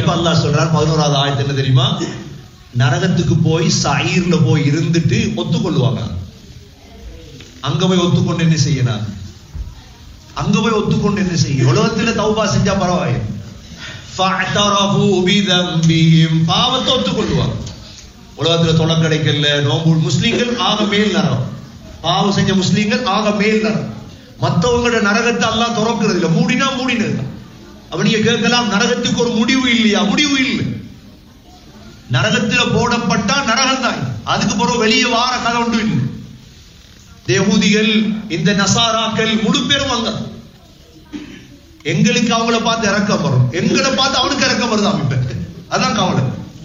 எப்ப அல்லாஹ் சொல்றார் பதினோராவது ஆயத்து என்ன தெரியுமா நரகத்துக்கு போய் சயிர்ல போய் இருந்துட்டு ஒத்துக்கொள்ளுவாங்க அங்க போய் ஒத்துக்கொண்டு என்ன செய்யணும் அங்க போய் ஒத்துக்கொண்டு என்ன செய்யும் உலகத்துல தௌபா செஞ்சா பரவாயில்லை فَاعْتَرَفُوا بِذَنبِهِمْ பாவத்தை ஒத்துக்கொள்வாங்க உலகத்துல தொலை கிடைக்கல நோம்பு முஸ்லீம்கள் ஆக மேல் நரம் பாவம் செஞ்ச முஸ்லீம்கள் ஆக மேல் நரம் மத்தவங்களோட நரகத்தை எல்லாம் திறக்கிறது இல்ல மூடினா மூடினது அப்ப நீங்க கேட்கலாம் நரகத்துக்கு ஒரு முடிவு இல்லையா முடிவு இல்லை நரகத்துல போடப்பட்டா நரகம் தான் அதுக்கு பிறகு வெளியே வார கதை ஒன்றும் இல்லை தேவூதிகள் இந்த நசாராக்கள் முழு பேரும் அங்க எங்களுக்கு அவங்கள பார்த்து இறக்கம் வரும் எங்களை பார்த்து அவனுக்கு இறக்கம் வருதாம் இப்ப அதான் கவலை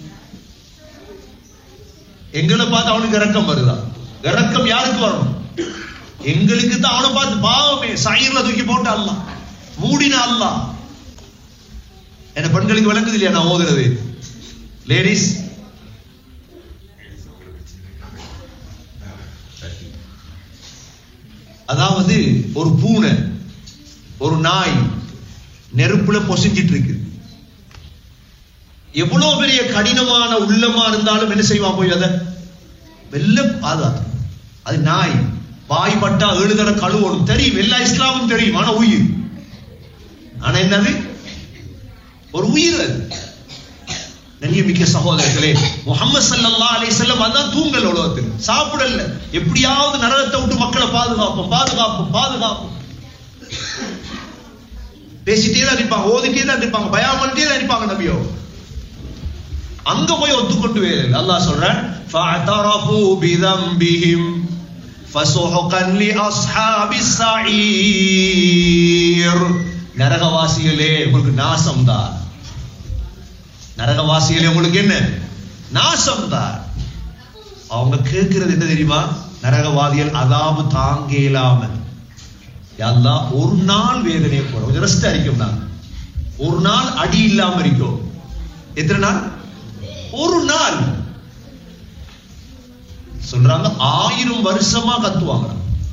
எங்களை பார்த்து அவனுக்கு இறக்கம் வருதா இறக்கம் யாருக்கு வரணும் எங்களுக்கு தான் அவனை பார்த்து பாவமே சயிர்ல தூக்கி போட்டு அல்ல மூடின அல்ல என்ன பெண்களுக்கு விளங்குது இல்லையா நான் ஓதுறது லேடிஸ் அதாவது ஒரு பூனை ஒரு நாய் நெருப்புல பொசிஞ்சிட்டு இருக்கு எவ்வளவு பெரிய கடினமான உள்ளமா இருந்தாலும் என்ன செய்வான் போய் அதை வெல்ல பாதாது அது நாய் வாய் பட்டா ஏழு தடவை கழுவணும் தெரியும் எல்லா இஸ்லாமும் தெரியும் ஆனா உயிர் ஆனா என்னது ஒரு உயிர் அது நன்றியமிக்க சகோதரர்களே முகமது சல்லல்லா அலைஹிஸ்ஸலாம் அதான் தூங்கல் உலகத்தில் சாப்பிடல எப்படியாவது நரகத்தை விட்டு மக்களை பாதுகாப்போம் பாதுகாப்போம் பாதுகாப்போம் பேசிட்டே தான் இருப்பாங்க ஓதிட்டே தான் இருப்பாங்க பயம் பண்ணிட்டே தான் இருப்பாங்க நபியோ அங்க போய் ஒத்துக்கொண்டு வேறு அல்லாஹ் சொல்றான் فَاعْتَرَفُوا بِذَنبِهِمْ فَسُحُقًا لِأَصْحَابِ السَّعِيرِ நரகவாசிகளே உங்களுக்கு நாசம் தான் நரகவாசிகளே உங்களுக்கு என்ன நாசம் தான் அவங்க கேட்கிறது என்ன தெரியுமா நரகவாதிகள் அதாபு தாங்க இயலாம அல்லாஹ் ஒரு நாள் வேதனையை போற கொஞ்சம் ரெஸ்ட் அடிக்கும் நான் ஒரு நாள் அடி இல்லாம இருக்கும் எத்தனை நாள் ஒரு நாள் சொல்றாங்க ஆயிரம் வருஷமா கத்துவாங்க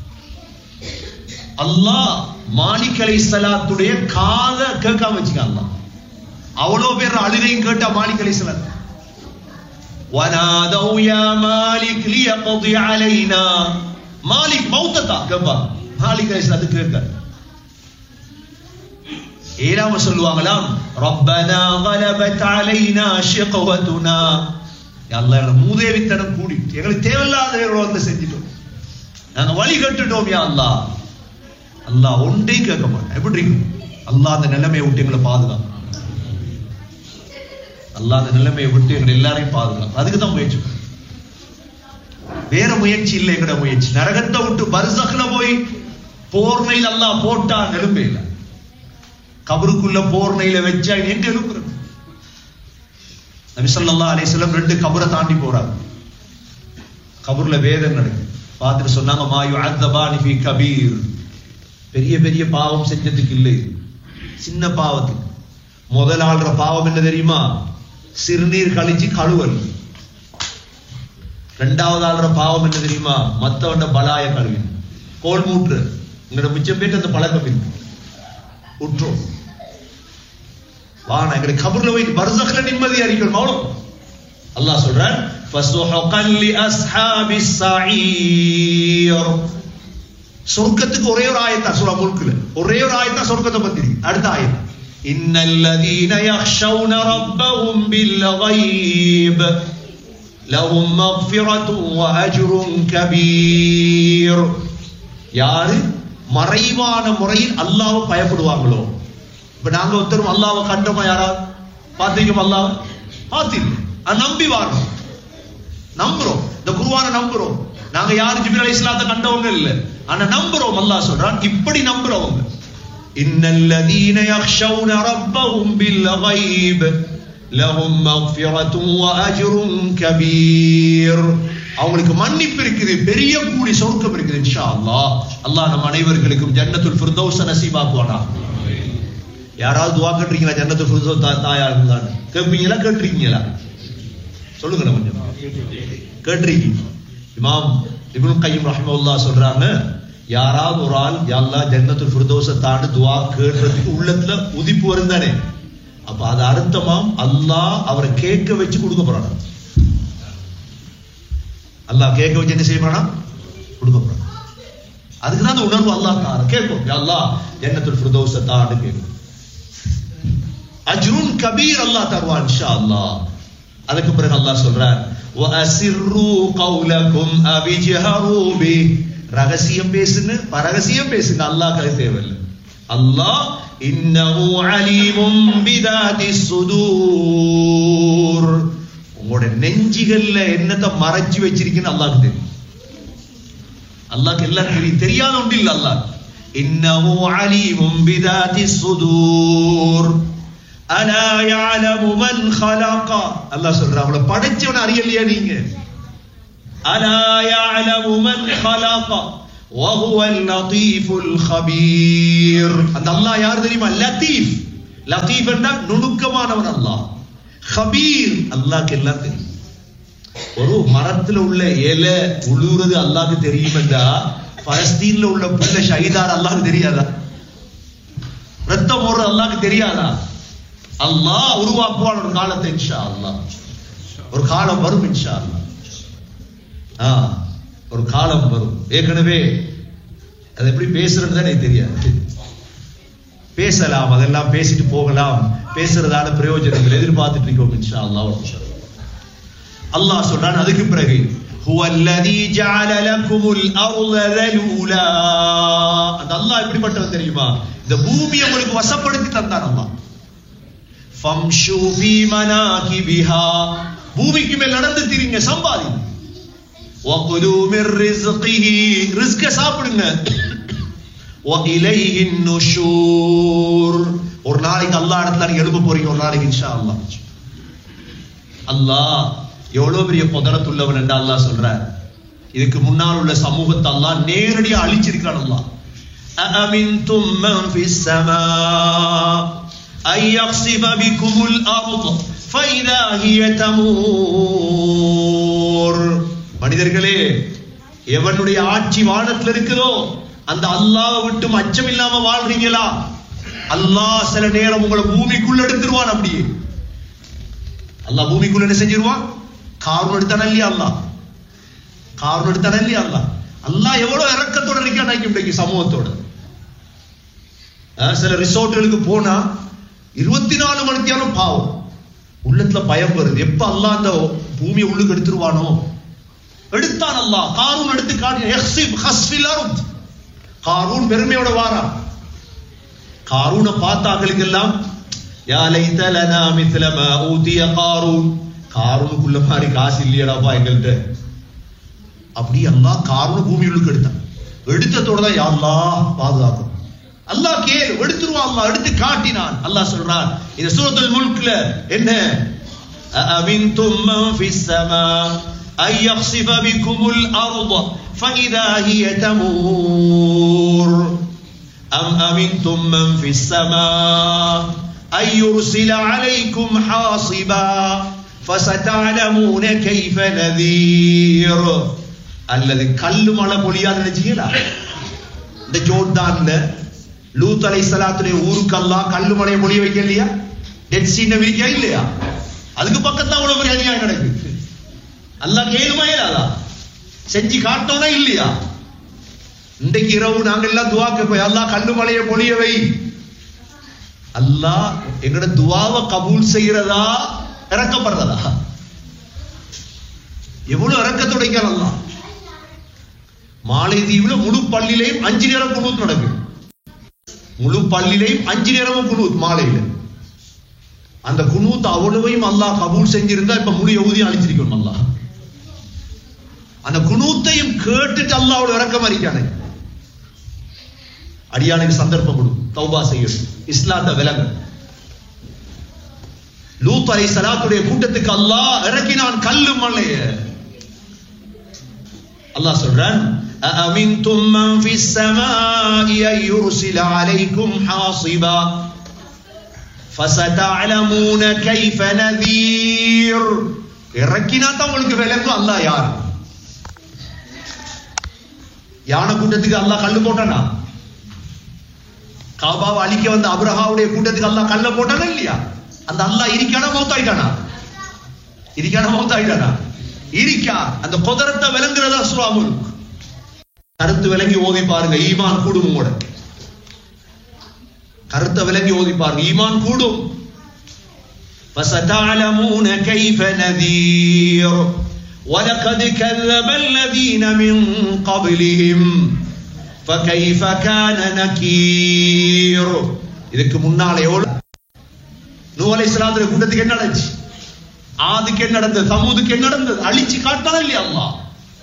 அல்லாஹ் மாலிக் அலை சலாத்துடைய காத கேட்காம வச்சுக்க அல்லாஹ் அவ்வளவு பேர் அழுகையும் கேட்டா மாலிக் அலை சலாத் ونادوا يا مالك ليقضي علينا மாலிக் மௌத்தத்தா கேப்பா மாலிக் அலை சலாத்து கேட்க ஏழாம சொல்லுவாங்களாம் ரப்பனா غلبت علينا شقوتنا அல்லாஹ் எங்களை மூதேவித்தனம் கூடி எங்களுக்கு தேவையில்லாத வந்து செஞ்சிட்டோம் நாங்க வழி கட்டுட்டோம் யா அல்லாஹ் அல்லாஹ் ஒன்றே கேட்க மாட்டேன் எப்படி இருக்கும் அல்லாஹ் அந்த நிலைமையை விட்டு எங்களை பாதுகாக்கும் அல்லாஹ் அந்த நிலைமையை விட்டு எங்களை எல்லாரையும் பாதுகாக்கும் அதுக்கு தான் முயற்சி வேற முயற்சி இல்லை எங்கட முயற்சி நரகத்தை விட்டு பர்சக்ல போய் போர்னையில் அல்லாஹ் போட்டா நெருப்பே இல்லை கபருக்குள்ள போர்னையில வச்சா எங்க எழுப்புறது நபி ஸல்லல்லாஹு அலைஹி வஸல்லம் ரெண்டு கபரை தாண்டி போறாங்க கபர்ல வேதனை நடக்குது பார்த்துட்டு சொன்னாங்க மா யுஅத்தபானி ஃபீ கபீர் பெரிய பெரிய பாவம் செஞ்சதுக்கு இல்லை சின்ன பாவத்துக்கு முதல் ஆள்ற பாவம் என்ன தெரியுமா சிறுநீர் கழிச்சு கழுவல் ரெண்டாவது ஆள்ற பாவம் என்ன தெரியுமா மத்தவண்ட பலாய கழுவி கோல் மூற்று உங்களோட மிச்சம் பேருக்கு அந்த பழக்கம் இருக்கு உற்றோம் வானா எங்களுக்கு கபர்ல போய் பர்சக்ல நிம்மதியா இருக்கணும் அவ்வளவு அல்லாஹ் சொல்றான் فَسُحْقًا لِأَصْحَابِ السَّعِيرِ சொர்க்கத்துக்கு ஒரே ஒரு ஆயத்தா சூரா முல்குல ஒரே ஒரு ஆயத்தா சொர்க்கத்தை பத்தி இருக்கு. அடுத்த ஆயத் إِنَّ الَّذِينَ يَخْشَوْنَ رَبَّهُمْ بِالْغَيْبِ لَهُمْ مَغْفِرَةٌ وَأَجْرٌ كَبِيرٌ யாரு மறைவான முறையில் அல்லாஹ்வை பயப்படுவாங்களோ இப்ப நாங்க ஒருத்தரும் அல்லாஹ்வை கண்டோமா யாராவது பாத்தீங்க அல்லாஹ் பாத்தீங்க நம்பி வாரோம் நம்புறோம் இந்த குருவான நம்புறோம் நாங்க யாரு ஜிபிர் அலி இஸ்லாத்தை கண்டவங்க இல்ல ஆனா நம்புறோம் அல்லாஹ் சொல்றான் இப்படி நம்புறவங்க இன்னல்லதீன யக்ஷௌன ரப்பஹும் பில் غيب லஹும் மக்ஃபிரத்தும் வ அஜ்ருன் கபீர் அவங்களுக்கு மன்னிப்பு இருக்குது பெரிய கூலி சொர்க்கம் இருக்குது இன்ஷா அல்லாஹ் அல்லாஹ் நம்ம அனைவர்களுக்கும் ஜன்னத்துல் ஃபிர்தௌஸ நசீபாக்குவானா யாராவது துவா கேட்டுறீங்களா ஜன்னத்துல் ஃபிர்தௌஸ் தா- தாயா இருந்தான்னு கேட்பீங்களா கேட்டுறீங்களா சொல்லுங்க கொஞ்சம் கேட்டிருக்கீங்க இமாம் இப்னு கையும் ரஹ்மத்துல்லாஹ் சொல்றாங்க யாராவது ஒரு ஆள் யா அல்லாஹ் ஜன்னத்துல் ஃபிர்தௌஸ தாண்டு துஆ கேட்றதுக்கு உள்ளத்துல உதிப்பு வரும் தானே அப்ப அது அர்த்தமாம் அல்லாஹ் அவரை கேட்க வச்சு கொடுக்க போறானா அல்லாஹ் கேட்க வச்சு என்ன செய்ய போறானா கொடுக்க போறான் அதுக்கு தான் அந்த உணர்வு அல்லாஹ் தார கேட்கும் யா அல்லாஹ் ஜன்னத்துல் ஃபிர்தௌஸ தான்னு கேட்கும் அஜ்ருன் கபீர் அல்லாஹ் தருவான் இன்ஷா அல்லாஹ் அதுக்கு பிறகு அல்லாஹ் சொல்றார் وَأَسِرُّوا قَوْلَكُمْ أَوِ اجْهَرُوا بِهِ ரகசியம் பேசுங்க பரகசியம் பேசுங்க அல்லாஹ் கதை தேவையில்லை அல்லாஹ் இன்னஹு அலீமும் பிதாதி சுதூர் உங்களோட நெஞ்சிகள்ல என்னத்தை மறைச்சு வச்சிருக்கீன்னு அல்லாஹ்க்கு தெரியும் அல்லாஹ்க்கு எல்லாம் தெரியும் தெரியாத ஒன்று இல்ல அல்லாஹ் இன்னஹு அலீமும் பிதாதி சுதூர் அலா يعلم من خلق அல்லாஹ் சொல்றான் அவளை படைச்சவன அறியலையா நீங்க அலா يعلم من خلق وهو اللطيف الخبير அந்த அல்லாஹ் யார் தெரியுமா லத்தீஃப் லத்தீஃப் என்றால் நுணுக்கமானவன் அல்லாஹ் ஹபீர் அல்லாஹ்க்கு எல்லாம் தெரியும் ஒரு மரத்துல உள்ள இலை உழுவுறது அல்லாஹ்க்கு தெரியும் என்றா பலஸ்தீன்ல உள்ள புள்ள ஷஹீதார் அல்லாஹ்க்கு தெரியாதா ரத்தம் ஓடுறது அல்லாஹ்க்கு தெரியாதா அல்லாஹ் உருவாக்குவான் ஒரு காலத்தை இன்ஷா அல்லாஹ் ஒரு காலம் வரும் இன்ஷா அல்லாஹ் ஆ, ஒரு காலம் வரும் ஏற்கனவே அது எப்படி பேசுறது தான் எனக்கு தெரியாது பேசலாம் அதெல்லாம் பேசிட்டு போகலாம் பேசுறதால பிரயோஜனங்கள் எதிர்பார்த்துட்டு இருக்கோம் இன்ஷா அல்லாஹ் ஒரு நிமிஷம். அல்லாஹ் சொல்றான் அதுக்கு பிறகு هو الذي جعل لكم الارض ذلولا அந்த அல்லாஹ் எப்படிப்பட்டவன் தெரியுமா இந்த பூமியை உங்களுக்கு வசப்படுத்தி தந்தான் அல்லாஹ் ஃபம்ஷு ஃபீ மனாகிபிஹா பூமிக்கு மேல் நடந்து திரிங்க சம்பாதிங்க وَكُلُوا مِن رِّزْقِهِ ரிஸ்க சாப்பிடுங்க وَإِلَيْهِ النُّشُورُ ஒரு நாளைக்கு அல்லாஹ் இடத்துல நீங்க எழுப்ப போறீங்க ஒரு நாளைக்கு இன்ஷா அல்லாஹ் அல்லாஹ் எவ்வளவு பெரிய புதரத்துள்ளவன் என்று அல்லாஹ் சொல்றார் இதுக்கு முன்னால் உள்ள சமூகத்தை அல்லாஹ் நேரடியா அழிச்சிருக்கிறான் அல்லாஹ் أأمنتم من في السماء أن يخسف بكم الأرض فإذا هي تمور மனிதர்களே எவனுடைய ஆட்சி வானத்துல இருக்குதோ அந்த அல்லாஹ் விட்டும் அச்சம் இல்லாம வாழ்றீங்களா அல்லாஹ் சில நேரம் உங்களை பூமிக்குள்ள எடுத்துருவான் அப்படியே அல்லாஹ் பூமிக்குள்ள என்ன செஞ்சிருவான் காரணம் எடுத்தான இல்லையா அல்லாஹ் காரணம் எடுத்தான இல்லையா அல்லாஹ் அல்லாஹ் எவ்வளவு இறக்கத்தோட இருக்கான் இன்றைக்கு சமூகத்தோட அஹ் சில ரிசோர்ட்டுகளுக்கு போனா இருபத்தி நாலு மணித்தியாலும் பாவம் உள்ளத்துல பயம் வருது எப்ப அல்லாஹ் அந்த பூமியை உள்ளுக்கு எடுத்துருவானோ எடுத்தான் அல்லாஹ் காரூன் எடுத்து காட்டி யஹ்சிப் ஹஸ்ஃபில் அர்த் காரூன் பெருமையோட வாரா காரூனை பார்த்தாக்களுக்கு எல்லாம் யா லைத லனா மித்ல மா ஊதிய காரூன் காரூனுக்குள்ள மாதிரி காசு இல்லையடாப்பா எங்கள்கிட்ட அப்படி அல்லாஹ் காரூன் பூமி உள்ளுக்கு எடுத்தான் எடுத்ததோட தான் யா அல்லாஹ் பாதுகாக்கும் அல்லாஹ் கேள் எடுத்துருவான் அல்லாஹ் எடுத்து காட்டினான் அல்லாஹ் சொல்றான் இந்த சூரத்துல் முல்க்ல என்ன أأمنتم من في السماء أن يخسف بكم الأرض فإذا هي تمور أم أمنتم من في السماء أن يرسل عليكم حاصبا فستعلمون كيف نذير அல்லது கல்லு மழை பொழியாது நினைச்சீங்களா இந்த ஜோர்டான்ல லூத் அலை சலாத்துடைய ஊருக்கு அல்லாஹ் கல்லு மலையை பொழிய வைக்க இல்லையா டெட் சீன விரிக்கா இல்லையா அதுக்கு பக்கத்துல அவ்வளவு பெரிய அநியாயம் நடக்குது அல்லாஹ் கேளுமா இல்லாதா செஞ்சு காட்டோனா இல்லையா இன்றைக்கு இரவு நாங்க எல்லாம் துவா கேட்போம் அல்லாஹ் கல்லு மலையை பொழிய வை அல்லாஹ் எங்கட துவாவை கபூல் செய்யறதா இறக்கப்படுறதா எவ்வளவு இறக்கத்தோட அல்லாஹ் மாலைதீவுல முழு பள்ளியிலையும் அஞ்சு நேரம் குனூத் நடக்குது முழு பள்ளியிலையும் அஞ்சு நேரமும் குனூத் மாலையில அந்த குனூத் அவ்வளவையும் அல்லாஹ் கபூல் செஞ்சிருந்தா இப்ப முழு யகுதியும் அழிச்சிருக்கணும் அல்லாஹ் அந்த குனூத்தையும் கேட்டுட்டு அல்லாஹ் அவ்வளவு இறக்கம் அறிக்கானே அடியானுக்கு சந்தர்ப்பம் கொடு தௌபா செய்யணும் இஸ்லாத்தை விலங்கு லூத் அலை சலாத்துடைய கூட்டத்துக்கு அல்லாஹ் இறக்கினான் கல்லு மலைய அல்லாஹ் சொல்றான் أأمنتم من في السماء أن يرسل عليكم حاصبا فستعلمون كيف نذير இறக்கினா தான் உங்களுக்கு விளங்கும் அல்லாஹ் யார் யானை கூட்டத்துக்கு அல்லாஹ் கல்லு போட்டானா காபாவை அழிக்க வந்த அப்ரஹாவுடைய கூட்டத்துக்கு அல்லாஹ் கல்ல போட்டானா இல்லையா அந்த அல்லாஹ் இருக்கானா மௌத்தாயிட்டானா இருக்கானா மௌத்தாயிட்டானா இருக்கா அந்த குதிரத்தை விளங்குறதா சூரா முல்க் கருத்து விளங்கி ஓதி பாருங்க ஈமான் கூடும் உங்களோட கருத்தை விளங்கி ஓதி பாருங்க ஈமான் கூடும் فستعلمون كيف نذير ولقد كذب الذين من قبلهم فكيف كان نكير இதுக்கு முன்னால எவ்வளவு நூ அலைஹிஸ்ஸலாத்துடைய கூட்டத்துக்கு என்ன நடந்துச்சு ஆதுக்கு என்ன நடந்தது சமூதுக்கு என்ன நடந்தது அழிச்சு காட்டானா இல்லையா அல்லாஹ்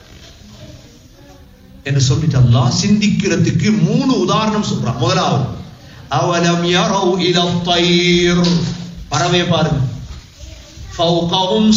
என்று சொல்லிட்டு அல்லாஹ் சிந்திக்கிறதுக்கு மூணு உதாரணம் சொல்றான் முதலாவது அவலம் யரவு இல தயிர் பறவை பாருங்க ஃபௌகஹும்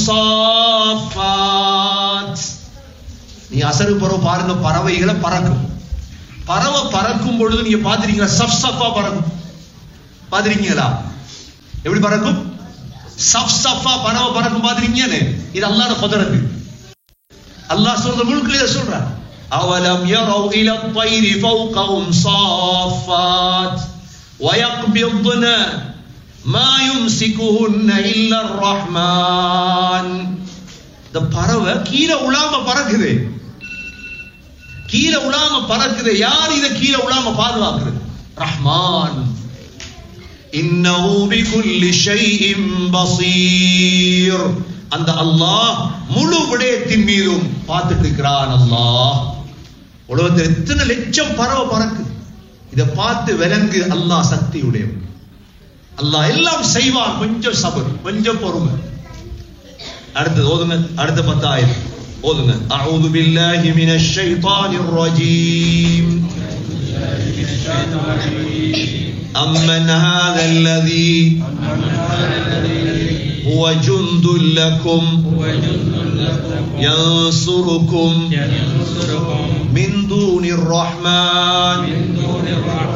சாஃபாத் நீ அசரு பறவை பாருங்க பறவைகளை பறக்கும் பறவை பறக்கும் பொழுது நீங்க பாத்திருக்கீங்களா சப் சஃபா பறக்கும் பாத்திருக்கீங்களா எப்படி பறக்கும் சப் சஃபா பறவை பறக்கும் பாத்திருக்கீங்கன்னு இது அல்லாஹ்ட குதிரத்து அல்லாஹ் சொல்ற முழுக்க இதை சொல்றான் அவலம் யரவு இல الطير فوقهم صافات ويقبضن ما يمسكهن إلا الرحمن இந்த பறவை கீழே உலாம பறக்குது கீழே உலாம பறக்குது யார் இதை கீழே உலாம பாதுகாக்குறது ரஹ்மான் இன்னஹு பிகுல்லி ஷைஇன் பஸீர் அந்த அல்லாஹ் முழு விடயத்தின் மீதும் பார்த்துட்டு இருக்கிறான் அல்லாஹ் உலகத்தில் எத்தனை லட்சம் பறவை பறக்குது இதை பார்த்து விலங்கு அல்லாஹ் சக்தி உடையவன் அல்லாஹ் எல்லாம் செய்வான் கொஞ்சம் சபர் கொஞ்சம் பொறுமை அடுத்து ஓதுங்க அடுத்த பத்தாயிரம் ஓதுங்க அவுது பில்லாஹி மினஷ் ஷைத்தானிர் ரஜீம் أمن هذا الذي هو جند لكم ينصركم من دون الرحمن